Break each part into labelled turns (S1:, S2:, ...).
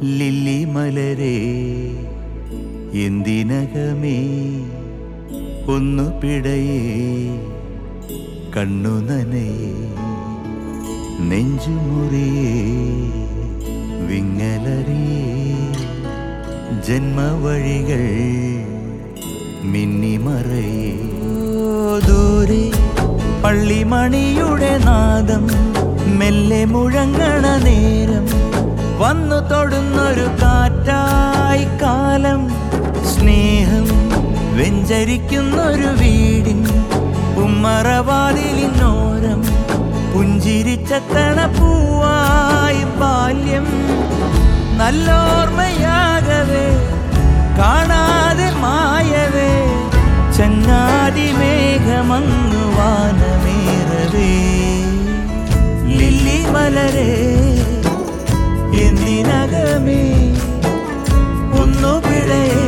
S1: lily മലരെ എന്തിനകമേ ഒന്നു പിടയേ കണ്ണു നനയേ നെഞ്ചുമുറിയേ വിങ്ങലറിയേ ജന്മവഴികൾ മിന്നിമറയേ ഓ, ദൂരെ പള്ളിമണിയുടെ നാദം മെല്ലെ മുഴങ്ങണ നേരം വന്നു തൊടുന്നൊരു കാറ്റായി കാലം സ്നേഹം വെഞ്ചരിക്കുന്നൊരു വീടിൻ ഉമ്മറവാതിലിനോരം പുഞ്ചിരിച്ചത്തണ പൂവായി ബാല്യം നല്ലോർമ്മയാകവേ കാണാതെ മായവേ ചങ്ങാതി മേഘമങ്ങു വാനമേറവേ ലില്ലി മലരെ എന്തിനകമേ ഒന്നു പിഴയേ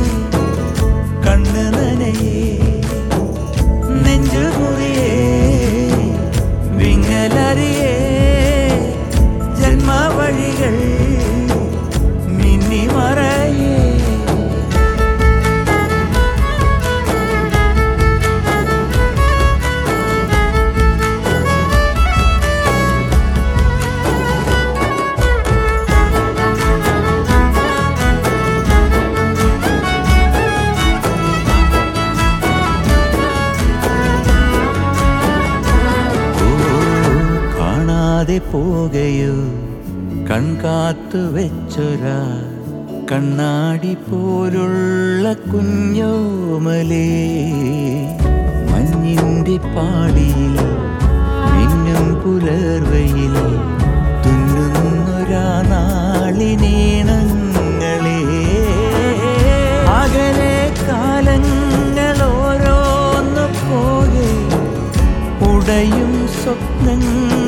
S1: കണ്ണു നനയേ നെഞ്ചു മുറിയേ വിങ്ങലറിയേ ജന്മവഴികൾ മിന്നി മറയേ ഓ, കാണാതെ പോകയോ കൺകാത്തു വെച്ചൊരാ കണ്ണാടി പോലുള്ള കുഞ്ഞോമലേ മഞ്ഞിന്റെ പാളിയിൽ മിന്നും പുലർവയിൽ തുന്നുന്നൊരാ നാളിനീണങ്ങളേ അകലെ കാലങ്ങൾ ഓരോന്ന് പോകെ ഉടയും സ്വപ്നങ്ങൾ